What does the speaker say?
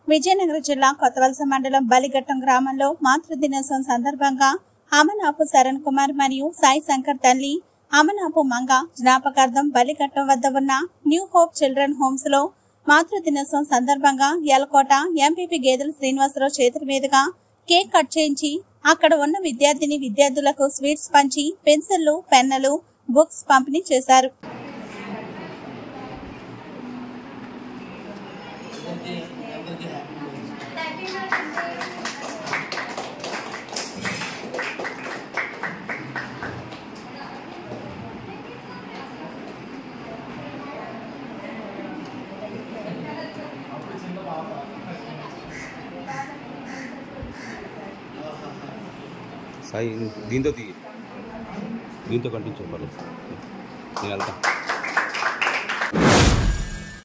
విజయనగరం జిల్లా కొత్తవలస మండలం బలిఘట్టం గ్రామంలో మాతృ దినోత్సవం సందర్భంగా అమనాపు శరణ్ కుమార్ మరియు సాయి శంకర్ తల్లి అమనాపు మంగ జ్ఞాపకార్థం బలిఘట్టం వద్ద ఉన్న న్యూ హోప్ చిల్డ్రన్ హోమ్స్ లో మాతృ దినోత్సవం సందర్భంగా యలకోట ఎంపీపీ గేదెల శ్రీనివాసరావు చేతుల మీదుగా కేక్ కట్ చేయించి అక్కడ ఉన్న విద్యార్థిని విద్యార్థులకు స్వీట్స్ పంచి పెన్సిళ్లు పెన్నులు బుక్స్ పంపిణీ చేశారు సాయి దీంతో తీ దీంతో కంటిన్యూ పర్లేదు నేను వెళ్తా